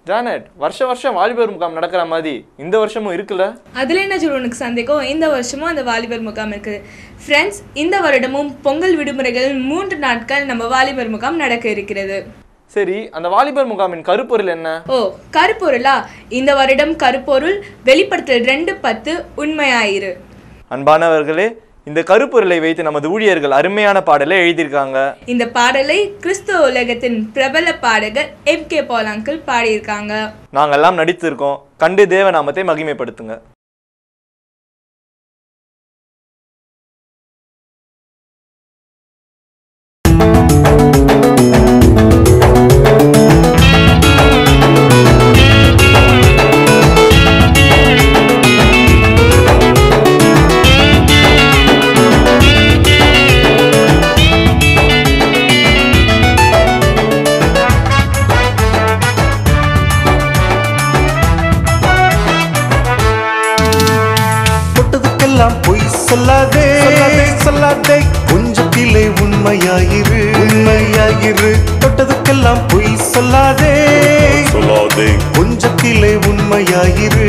Janet வருஷ வருஷம் வாலிபர் முகாம் நடக்கிற மாதிரி இந்த வருஷமும் இருக்குல்ல அதில் என்ன சொல்ல உனக்கு சந்தேகம் இந்த வருஷமும் அந்த வாலிபர் முகாம் இருக்குது ஃப்ரெண்ட்ஸ் இந்த வருடமும் பொங்கல் விடுமுறைகள் மூன்று நாட்கள் நம்ம வாலிபர் முகாம் நடக்க இருக்கிறது சரி அந்த வாலிபர் முகாமின் கருப்பொருள் என்ன ஓ கருப்பொருளா இந்த வருடம் கருப்பொருள் வெளிப்படுத்தல் ரெண்டு பத்து உண்மையாயிரு அன்பானவர்களே இந்த கருப்பொருளை வைத்து நமது ஊழியர்கள் அருமையான பாடலை எழுதியிருக்காங்க இந்த பாடலை கிறிஸ்துவ உலகத்தின் பிரபல பாடகர் எம் கே பால் அங்கிள் பாடியிருக்காங்க நாங்கெல்லாம் நடித்திருக்கோம் கண்டு தேவநாமத்தை மகிமைப்படுத்துங்க தொட்டதுக்கெல்லாம் பொய் சொல்லாதே சொல்லாதே சொல்லாதே கொஞ்சத்திலே உண்மையாயிரு உண்மையாயிரு தொட்டதுக்கெல்லாம் பொய் சொல்லாதே சொல்லாதே கொஞ்சத்திலே உண்மையாயிரு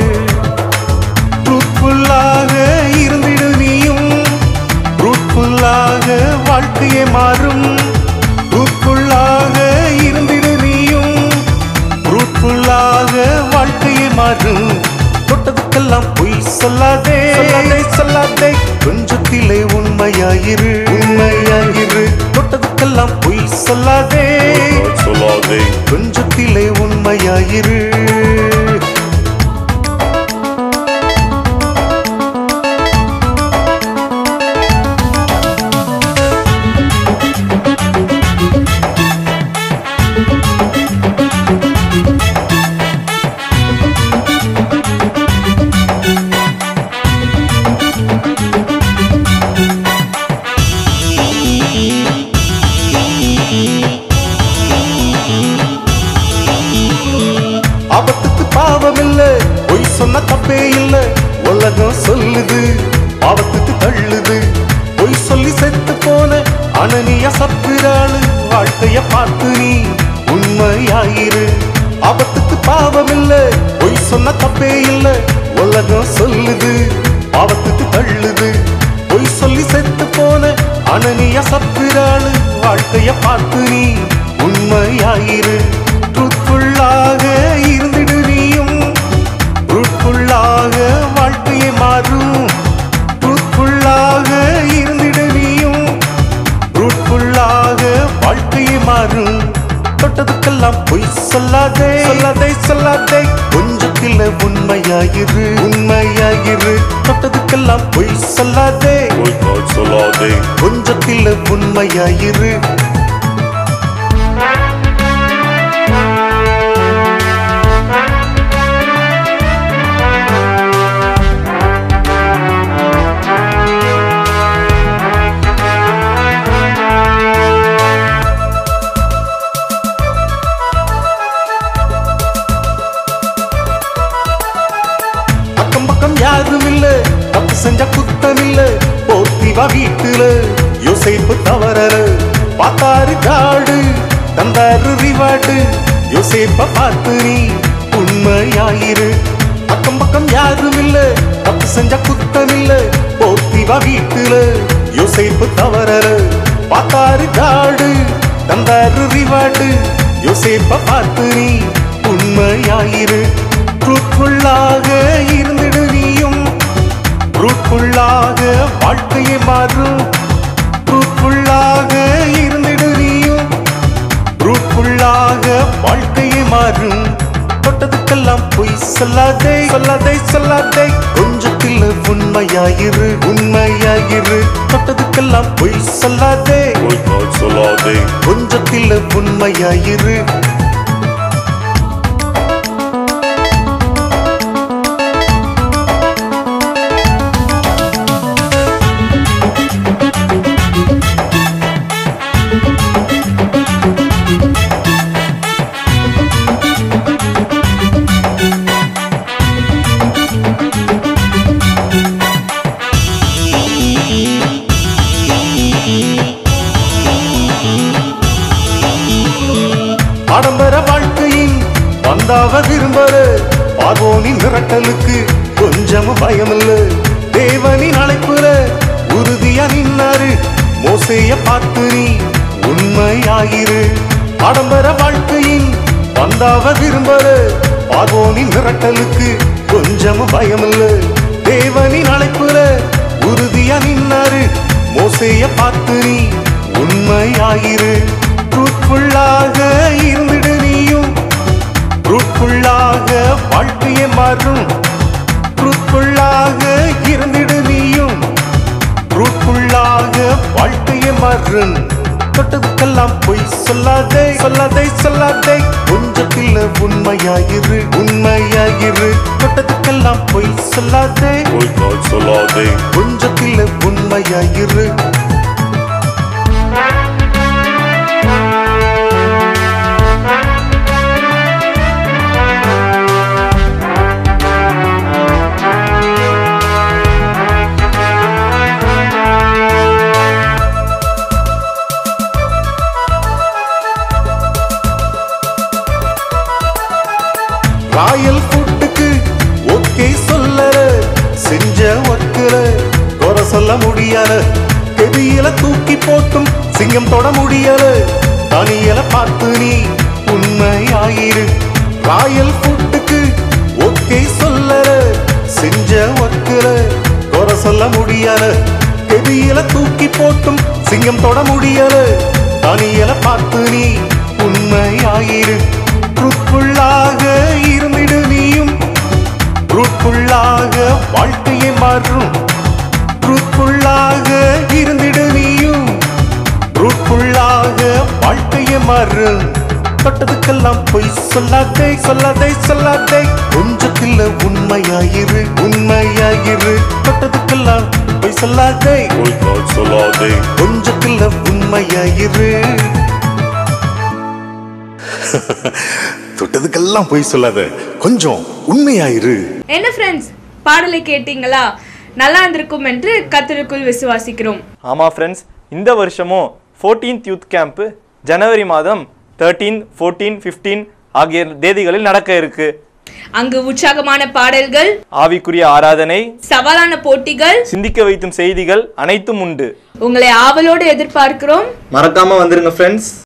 ட்ரூத்ஃபுல்லாக இருந்திடு நீயும் ட்ரூத்ஃபுல்லாக வாழ்க்கையே மாறும் ட்ரூத்ஃபுல்லாக இருந்திடு நீயும் ட்ரூத்ஃபுல்லாக வாழ்க்கையே மாறும் தொட்டதுக்கெல்லாம் பொய் சொல்லாதே சொல்லாதே சொல்லாதே கொஞ்சத்திலே உண்மையாயிரு உண்மையாயிரு தொட்டதுக்கெல்லாம் பொய் சொல்லாதே சொல்லாதே கொஞ்சத்திலே உண்மையாயிரு ஆபத்துக்கு பாவம் இல்ல பொய் சொன்ன தப்பே இல்ல உலகம் சொல்லுது பாவத்துக்கு தள்ளுது பொய் சொல்லி செத்து போன அனனிய சப்பிராளு வாழ்க்கைய பார்த்து நீ உண்மையாயிரு ஆபத்துக்கு பாவம் இல்ல பொய் சொன்ன தப்பே இல்ல உலகம் சொல்லுது பாவத்துக்கு தள்ளுது பொய் சொல்லி செத்து போன அனனிய சப்பிராளு வாழ்க்கைய பார்த்து நீ உண்மையாயிரு ட்ரூத்ஃபுல்லாக இருந்திடு நீயும் ட்ரூத்ஃபுல்லாக வாழ்க்கையை மாறும் ட்ரூத்ஃபுல்லாக இருந்திடு நீயும் ட்ரூத்ஃபுல்லாக வாழ்க்கையை மாறும் தொட்டதுக்கெல்லாம் பொய் சொல்லாதே சொல்லாதே சொல்லாதே கொஞ்சத்தில் உண்மையாயிரு உண்மையாயிரு தொட்டதுக்கெல்லாம் பொய் சொல்லாதே பொய் சொல்லாதே கொஞ்சத்தில் உண்மையாயிரு அக்கம் பக்கம் யாரும் இல்ல தப்பு செஞ்ச குத்தம் இல்ல போர்த்திவா வீட்டுல யோசிப்பு தவறற பார்த்தாரு காடு தந்தாரு ரிவார்டு யோசிப்ப பார்த்து நீ உண்மையாயிரு அக்கம் பக்கம் யாரும் இல்ல தப்பு செஞ்ச குத்தம் இல்ல போர்த்திவா வீட்டுல யோசிப்பு தவறற பார்த்தாரு காடு தந்தாரு ரிவார்டு யோசிப்ப பார்த்து நீ உண்மையாயிரு ட்ரூத்ஃபுல்லாக இருந்திடு நீயும் ட்ரூத்ஃபுல்லாக வாழ்க்கையை மாறும் ட்ரூத்ஃபுல்லாக இருந்திடு நீயும் ட்ரூத்ஃபுல்லாக வாழ்க்கையை மாறும் தொட்டதுக்கெல்லாம் பொய் சொல்லாதே சொல்லாதே சொல்லாதே கொஞ்சத்தில் உண்மையாயிரு உண்மையாயிரு தொட்டதுக்கெல்லாம் பொய் சொல்லாதே பொய் சொல்லாதே கொஞ்சத்தில் உண்மையாயிரு பாட பந்தாவ விரும்பல பார்வோனின் மிரட்டலுக்கு கொஞ்சமும் பயமில்ல தேவனின் அழைப்புல உறுதியா நின்னாரு மோசைய பார்த்து நீ உண்மையாயிரு ஆடம்பர வாழ்க்கையின் பந்தாவ விரும்பல பார்வோனின் மிரட்டலுக்கு கொஞ்சமும் பயமில்ல தேவனின் அழைப்புல உறுதியா நின்னாரு மோசைய பார்த்து நீ உண்மையாயிரு ட்ரூத்ஃபுல்லாக இருந்திடு நீயும் ட்ரூத்ஃபுல்லாக வாழ்க்கையே மாறும் ட்ரூத்ஃபுல்லாக இருந்திடு நீயும் ட்ரூத்ஃபுல்லாக வாழ்க்கையே மாறும் தொட்டதுக்கெல்லாம் பொய் சொல்லாதே சொல்லாதே சொல்லாதே கொஞ்சத்தில் உண்மையாயிரு உண்மையாயிரு தொட்டதுக்கெல்லாம் பொய் சொல்லாதே Hoy not solade, கொஞ்சத்தில் உண்மையாயிரு ராயல் ஃபுட்டுக்கு ஓகே சொல்லல செஞ்ச ஒர்க்குல குறை சொல்ல முடியல கெதியில தூக்கி போட்டும் சிங்கம் தொட முடியல தனியல பார்த்து நீ உண்மையாயிரு ராயல் ஃபுட்டுக்கு ஓகே சொல்லல செஞ்ச ஒர்க்குல குறை சொல்ல முடியல கெதியில தூக்கி போட்டும் சிங்கம் தொட முடியல தனியல பார்த்து நீ உண்மையாயிரு ட்ரூத்ஃபுல்லாக இருந்திடு நீயும் ட்ரூத்ஃபுல்லாக வாழ்க்கையை மாறும் ட்ரூத்ஃபுல்லாக இருந்திடு நீயும் ட்ரூத்ஃபுல்லாக வாழ்க்கையை மாறும் தொட்டதுக்கெல்லாம் பொய் சொல்லாதே சொல்லாதே சொல்லாதே கொஞ்சத்தில் உண்மையாயிரு உண்மையாயிரு தொட்டதுக்கெல்லாம் பொய் சொல்லாதே hoy not solade, கொஞ்சத்தில் உண்மையாயிரு தொட்டதுக்கெல்லாம் பொய் சொல்லாத கொஞ்சம் உண்மையாயிரு என்ன ஃப்ரெண்ட்ஸ் பாடலை கேட்டீங்களா நல்லா இருந்திருக்கும் என்று கத்திற்குள் விசுவாசிக்கிறோம் ஆமாம் ஃப்ரெண்ட்ஸ் இந்த வருஷமும் ஃபோர்டீன்த் யூத் கேம்ப்பு ஜனவரி மாதம் தேர்ட்டீன் ஃபோர்டீன் ஃபிஃப்டீன் ஆகிய தேதிகளில் நடக்க இருக்கு அங்கு உற்சாகமான பாடல்கள் ஆவிக்குரிய ஆராதனை சவாலான போட்டிகள் சிந்திக்க வைத்தும் செய்திகள் அனைத்தும் உண்டு உங்களை ஆவலோடு எதிர்பார்க்கிறோம் மறக்காம வந்துருங்க ஃப்ரெண்ட்ஸ்